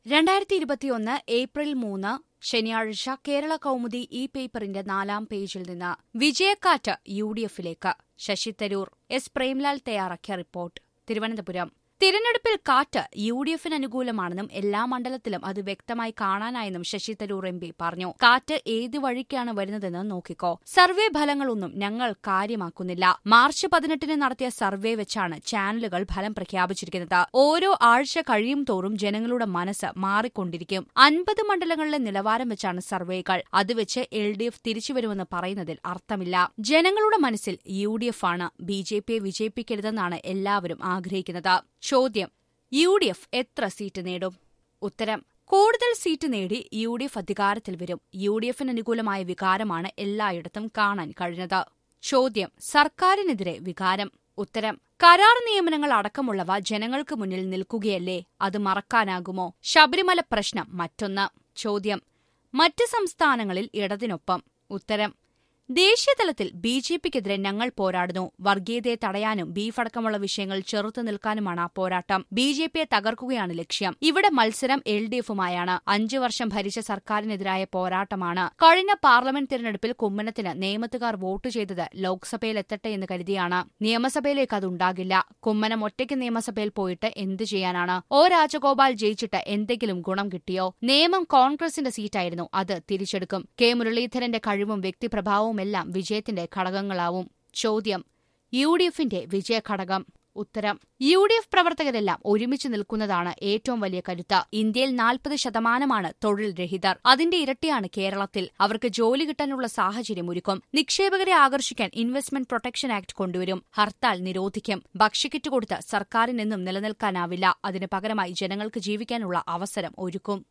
രണ്ടായിരത്തി ഇരുപത്തിയൊന്ന് ഏപ്രിൽ മൂന്ന് ശനിയാഴ്ച കേരള കൗമുദി ഇ പേപ്പറിന്റെ നാലാം പേജിൽ നിന്ന് വിജയക്കാറ്റ് യു ഡി എഫിലേക്ക് ശശി തരൂർ എസ് പ്രേംലാൽ തയ്യാറാക്കിയ റിപ്പോർട്ട് തിരുവനന്തപുരം തിരഞ്ഞെടുപ്പിൽ കാറ്റ് യു ഡി എഫിന് അനുകൂലമാണെന്നും എല്ലാ മണ്ഡലത്തിലും അത് വ്യക്തമായി കാണാനായെന്നും ശശി തരൂർ എം പി പറഞ്ഞു കാറ്റ് ഏത് വഴിക്കാണ് വരുന്നതെന്ന് നോക്കിക്കോ സർവേ ഫലങ്ങളൊന്നും ഞങ്ങൾ കാര്യമാക്കുന്നില്ല മാർച്ച് പതിനെട്ടിന് നടത്തിയ സർവേ വെച്ചാണ് ചാനലുകൾ ഫലം പ്രഖ്യാപിച്ചിരിക്കുന്നത് ഓരോ ആഴ്ച കഴിയും തോറും ജനങ്ങളുടെ മനസ്സ് മാറിക്കൊണ്ടിരിക്കും അൻപത് മണ്ഡലങ്ങളിലെ നിലവാരം വെച്ചാണ് സർവേകൾ അത് വെച്ച് എൽ ഡി എഫ് തിരിച്ചുവരുമെന്ന് പറയുന്നതിൽ അർത്ഥമില്ല ജനങ്ങളുടെ മനസ്സിൽ യു ഡി എഫ് ആണ് ബി ജെ പിയെ വിജയിപ്പിക്കരുതെന്നാണ് എല്ലാവരും ആഗ്രഹിക്കുന്നത് ചോദ്യം യു ഡി എഫ് എത്ര സീറ്റ് നേടും ഉത്തരം കൂടുതൽ സീറ്റ് നേടി യു ഡി എഫ് അധികാരത്തിൽ വരും യു ഡി എഫിന് അനുകൂലമായ വികാരമാണ് എല്ലായിടത്തും കാണാൻ കഴിഞ്ഞത് ചോദ്യം സർക്കാരിനെതിരെ വികാരം ഉത്തരം കരാർ നിയമനങ്ങൾ അടക്കമുള്ളവ ജനങ്ങൾക്ക് മുന്നിൽ നിൽക്കുകയല്ലേ അത് മറക്കാനാകുമോ ശബരിമല പ്രശ്നം മറ്റൊന്ന് ചോദ്യം മറ്റ് സംസ്ഥാനങ്ങളിൽ ഇടതിനൊപ്പം ഉത്തരം ദേശീയതലത്തിൽ ബി ജെ പിക്കെതിരെ ഞങ്ങൾ പോരാടുന്നു വർഗീയതയെ തടയാനും ബീഫ് അടക്കമുള്ള വിഷയങ്ങൾ ചെറുത്തു നിൽക്കാനുമാണ് ആ പോരാട്ടം ബി ജെ പിയെ തകർക്കുകയാണ് ലക്ഷ്യം ഇവിടെ മത്സരം എൽ ഡി എഫുമായാണ് അഞ്ചു വർഷം ഭരിച്ച സർക്കാരിനെതിരായ പോരാട്ടമാണ് കഴിഞ്ഞ പാർലമെന്റ് തിരഞ്ഞെടുപ്പിൽ കുമ്മനത്തിന് നിയമത്തുകാർ വോട്ട് ചെയ്തത് ലോക്സഭയിൽ എത്തട്ടെ എന്ന് കരുതിയാണ് നിയമസഭയിലേക്ക് അതുണ്ടാകില്ല കുമ്മനം ഒറ്റയ്ക്ക് നിയമസഭയിൽ പോയിട്ട് എന്തു ചെയ്യാനാണ് ഒ രാജഗോപാൽ ജയിച്ചിട്ട് എന്തെങ്കിലും ഗുണം കിട്ടിയോ നിയമം കോൺഗ്രസിന്റെ സീറ്റായിരുന്നു അത് തിരിച്ചെടുക്കും കെ മുരളീധരന്റെ കഴിവും വ്യക്തിപ്രഭാവവും എല്ലാം വിജയത്തിന്റെ ഘടകങ്ങളാവും ചോദ്യം യു ഡി എഫിന്റെ വിജയഘടകം ഉത്തരം യു ഡി എഫ് പ്രവർത്തകരെല്ലാം ഒരുമിച്ച് നിൽക്കുന്നതാണ് ഏറ്റവും വലിയ കരുത്ത് ഇന്ത്യയിൽ നാൽപ്പത് ശതമാനമാണ് തൊഴിൽ രഹിതർ അതിന്റെ ഇരട്ടിയാണ് കേരളത്തിൽ അവർക്ക് ജോലി കിട്ടാനുള്ള സാഹചര്യം ഒരുക്കും നിക്ഷേപകരെ ആകർഷിക്കാൻ ഇൻവെസ്റ്റ്മെന്റ് പ്രൊട്ടക്ഷൻ ആക്ട് കൊണ്ടുവരും ഹർത്താൽ നിരോധിക്കും ഭക്ഷ്യക്കിറ്റ് കൊടുത്ത് സർക്കാരിനെന്നും നിലനിൽക്കാനാവില്ല അതിന് പകരമായി ജനങ്ങൾക്ക് ജീവിക്കാനുള്ള അവസരം ഒരുക്കും